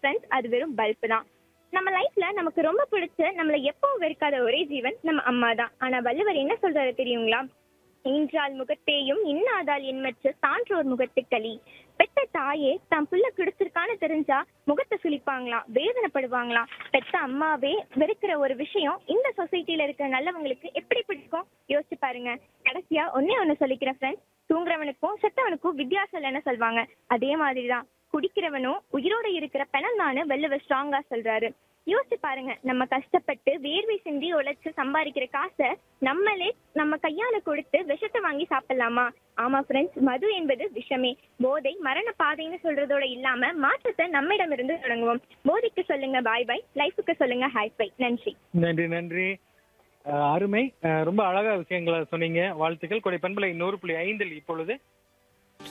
friends அது வெறும் bulb தான் நம்ம லைஃப்ல நமக்கு ரொம்ப பிடிச்ச நம்மளை எப்பவும் வெறுக்காத ஒரே ஜீவன் நம்ம அம்மா தான் ஆனா வள்ளுவர் என்ன சொல்றாரு தெரியுங்களா ஈன்றால் முகத்தேயும் இன்னாதால் என்மற்ற சான்றோர் முகத்துக்களி பெத்த தாயே தம் புள்ள கிடைச்சிருக்கான்னு தெரிஞ்சா முகத்தை சுளிப்பாங்களாம் வேதனைப்படுவாங்களாம் பெத்த அம்மாவே வெறுக்கிற ஒரு விஷயம் இந்த சொசைட்டில இருக்கிற நல்லவங்களுக்கு எப்படி பிடிக்கும் யோசிச்சு பாருங்க கடைசியா ஒன்னே ஒண்ணு சொல்லிக்கிறேன் ஃப்ரெண்ட்ஸ் தூங்குறவனுக்கும் செத்தவனுக்கும் வித்தியாசம் இல்லைன்னு சொல்லுவாங்க அதே மாதிரிதான் குடிக்கிறவனும் உயிரோட இருக்கிற பெணம் தானு வள்ளுவர் ஸ்ட்ராங்கா சொல்றாரு யோசிச்சு பாருங்க நம்ம கஷ்டப்பட்டு வேர்வை சிந்தி உழைச்சு சம்பாதிக்கிற காசை நம்மளே நம்ம கையால கொடுத்து விஷத்தை வாங்கி சாப்பிடலாமா ஆமா ஃப்ரெண்ட்ஸ் மது என்பது விஷமே போதை மரண பாதைன்னு சொல்றதோட இல்லாம மாற்றத்தை நம்மிடமிருந்து தொடங்குவோம் போதைக்கு சொல்லுங்க பாய் பாய் லைஃபுக்கு சொல்லுங்க ஹாய் பை நன்றி நன்றி நன்றி அஹ் அருமை அஹ் ரொம்ப அழகா விஷயங்களை சொன்னீங்க வாழ்த்துக்கள் கொடை பண்பலை நூறு புள்ளி ஐந்தில் இப்பொழுது